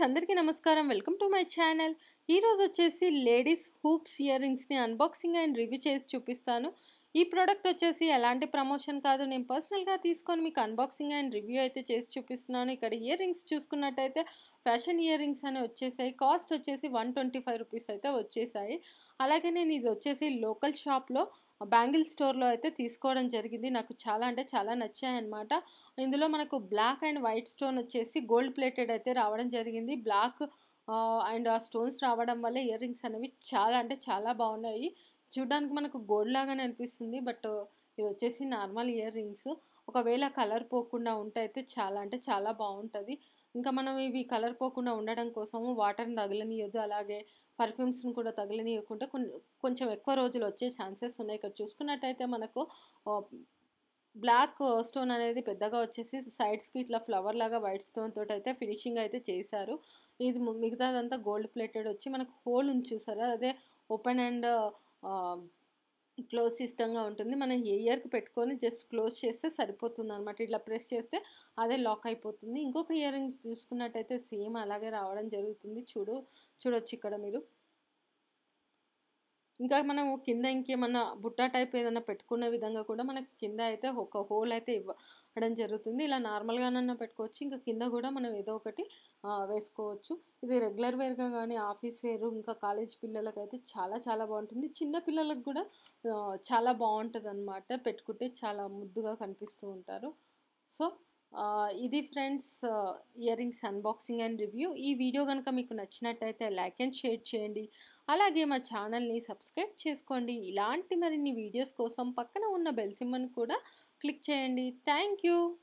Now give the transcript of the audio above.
అందరికీ నమస్కారం welcome to my channel ఈరోజు వచ్చేసి లేడీస్ హూప్స్ ఇయర్ రింగ్స్ని అన్బాక్సింగ్ అండ్ రివ్యూ చేసి చూపిస్తాను ఈ ప్రోడక్ట్ వచ్చేసి ఎలాంటి ప్రమోషన్ కాదు నేను పర్సనల్గా తీసుకొని మీకు అన్బాక్సింగ్ అండ్ రివ్యూ అయితే చేసి చూపిస్తున్నాను ఇక్కడ ఇయర్ రింగ్స్ చూసుకున్నట్టయితే ఫ్యాషన్ ఇయర్ రింగ్స్ అని వచ్చేసాయి కాస్ట్ వచ్చేసి వన్ ట్వంటీ ఫైవ్ రూపీస్ అయితే వచ్చేసాయి అలాగే నేను ఇది వచ్చేసి లోకల్ షాప్లో బ్యాంగిల్ స్టోర్లో అయితే తీసుకోవడం జరిగింది నాకు చాలా అంటే చాలా నచ్చాయి అనమాట ఇందులో మనకు బ్లాక్ అండ్ వైట్ స్టోన్ వచ్చేసి గోల్డ్ ప్లేటెడ్ అయితే రావడం జరిగింది బ్లాక్ అండ్ ఆ స్టోన్స్ రావడం వల్ల ఇయర్ రింగ్స్ అనేవి చాలా అంటే చాలా బాగున్నాయి చూడడానికి మనకు గోల్డ్ లాగానే అనిపిస్తుంది బట్ ఇది వచ్చేసి నార్మల్ ఇయర్ రింగ్స్ ఒకవేళ కలర్ పోకుండా ఉంటే అయితే చాలా అంటే చాలా బాగుంటుంది ఇంకా మనం ఇవి కలర్ పోకుండా ఉండడం కోసము వాటర్ని తగలనియొద్దు అలాగే పర్ఫ్యూమ్స్ని కూడా తగలనియకుండా కొంచెం ఎక్కువ రోజులు వచ్చే ఛాన్సెస్ ఉన్నాయి ఇక్కడ చూసుకున్నట్టయితే మనకు బ్లాక్ స్టోన్ అనేది పెద్దగా వచ్చేసి సైడ్స్కి ఇట్లా ఫ్లవర్ లాగా వైట్ స్టోన్ తోటి అయితే ఫినిషింగ్ అయితే చేశారు ఇది మిగతాదంతా గోల్డ్ ప్లేటెడ్ వచ్చి మనకు హోల్ ఉంది చూసారా అదే ఓపెన్ అండ్ క్లోజ్ సిస్టంగా ఉంటుంది మనం ఏ ఇయర్కి పెట్టుకొని జస్ట్ క్లోజ్ చేస్తే సరిపోతుంది అనమాట ఇట్లా ప్రెస్ చేస్తే అదే లాక్ అయిపోతుంది ఇంకొక ఇయర్ రింగ్స్ చూసుకున్నట్టయితే సేమ్ అలాగే రావడం జరుగుతుంది చూడు చూడొచ్చు ఇక్కడ మీరు ఇంకా మనం కింద ఇంకేమన్నా బుట్ట టైప్ ఏదైనా పెట్టుకునే విధంగా కూడా మనకి కింద అయితే ఒక హోల్ అయితే ఇవ్వడం జరుగుతుంది ఇలా నార్మల్గానన్నా పెట్టుకోవచ్చు ఇంకా కింద కూడా మనం ఏదో ఒకటి వేసుకోవచ్చు ఇది రెగ్యులర్ వేర్గా కానీ ఆఫీస్ వేరు ఇంకా కాలేజ్ పిల్లలకి అయితే చాలా చాలా బాగుంటుంది చిన్న పిల్లలకు కూడా చాలా బాగుంటుంది అనమాట పెట్టుకుంటే చాలా ముద్దుగా కనిపిస్తూ ఉంటారు సో ఇది friends ear rings unboxing and review ఈ వీడియో కనుక మీకు నచ్చినట్టయితే లైక్ అండ్ షేర్ చేయండి అలాగే మా ఛానల్ని సబ్స్క్రైబ్ చేసుకోండి ఇలాంటి మరిన్ని వీడియోస్ కోసం పక్కన ఉన్న బెల్ సింబల్ని కూడా క్లిక్ చేయండి థ్యాంక్ యూ